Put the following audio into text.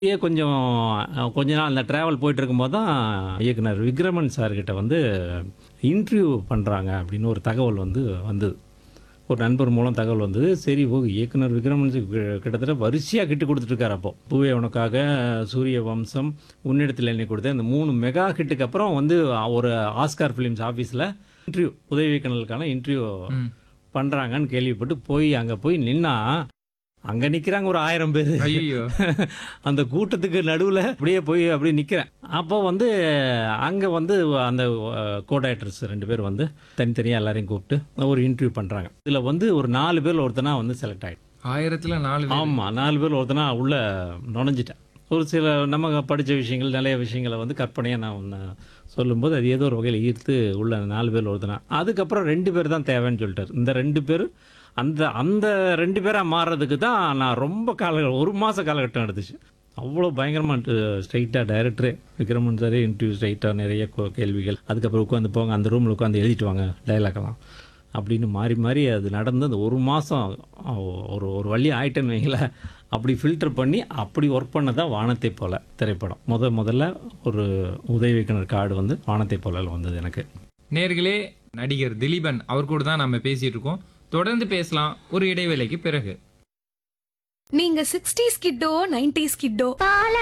அப்படியே கொஞ்சம் அஹ், கொஞ்ச நாள் அந்த ட்ராவல் போயிட்டு இருக்கும்போது தான் இயக்குனர் விக்ரமன் சார்கிட்ட வந்து இன்டர்வியூ பண்ணுறாங்க அப்படின்னு ஒரு தகவல் வந்து வந்தது ஒரு நண்பர் மூலம் தகவல் வந்தது சரி ஓ இயக்குனர் விக்ரமன் சார் கி- கிட்டத்தட்ட வரிசையாக கிட்டு கொடுத்துட்ருக்காரு அப்போ பூவே உனக்காக சூரிய வம்சம் உன்னிடத்தில் என்னை கொடுத்த இந்த மூணு மெகா ஹிட்டுக்கு அப்புறம் வந்து ஒரு ஆஸ்கார் ஃபிலிம்ஸ் ஆஃபீஸில் இன்டர்வியூ உதவி இயக்குனருக்கான இன்டர்வியூ பண்ணுறாங்கன்னு கேள்விப்பட்டு போய் அங்கே போய் நின்னா அங்கே நிற்கிறாங்க ஒரு ஆயிரம் பேர் ஐயோ அந்த கூட்டத்துக்கு நடுவில் அப்படியே போய் அப்படியே நிற்கிறேன் அப்போ வந்து அங்கே வந்து அந்த கோடாக்டர்ஸ் ரெண்டு பேர் வந்து தனித்தனியாக எல்லாரையும் கூப்பிட்டு ஒரு இன்டர்வியூ பண்ணுறாங்க இதில் வந்து ஒரு நாலு பேர் ஒருத்தனா வந்து செலக்ட் ஆகிடும் ஆயிரத்துல நாலு பேர். ஆமாம் நாலு பேர் ஒருத்தனா உள்ள நுழைஞ்சிட்டேன் ஒரு சில நம்ம படித்த விஷயங்கள் நிறைய விஷயங்களை வந்து கற்பனையாக நான் ஒன்று சொல்லும்போது அது ஏதோ ஒரு வகையில் ஈர்த்து உள்ள நாலு பேர் ஒருத்தனா அதுக்கப்புறம் ரெண்டு பேர் தான் தேவைன்னு சொல்லிட்டார் இந்த ரெண்டு பேர் அந்த அந்த ரெண்டு பேராக மாறுறதுக்கு தான் நான் ரொம்ப கால ஒரு மாத காலகட்டம் எடுத்துச்சு அவ்வளோ பயங்கரமாக ஸ்ட்ரைட்டாக டைரக்டரே விக்ரமன் சாரே இன்டர்வியூ ஸ்ட்ரைட்டாக நிறைய கொ- கேள்விகள் அதுக்கப்புறம் உட்காந்து போங்க அந்த ரூமில் உட்காந்து எழுதிட்டு வாங்க டைலாக்லாம் அப்படின்னு மாறி மாறி அது நடந்து அந்த ஒரு மாதம் ஒரு ஒரு வழி ஆயிட்டேன்னு வைங்களேன் அப்படி ஃபில்டர் பண்ணி அப்படி ஒர்க் பண்ண தான் வானத்தை போல திரைப்படம் முத முதல்ல ஒரு உதவி இயக்குனர் கார்டு வந்து வானத்தை போல வந்தது எனக்கு நேர்களே நடிகர் திலீபன் அவர் கூட தான் நம்ம பேசிட்டு இருக்கோம் தொடர்ந்து பேசலாம் ஒரு இடைவேளைக்கு பிறகு நீங்க சிக்ஸ்டீஸ் கிட்டோ நைன்டிஸ் கிட்டோ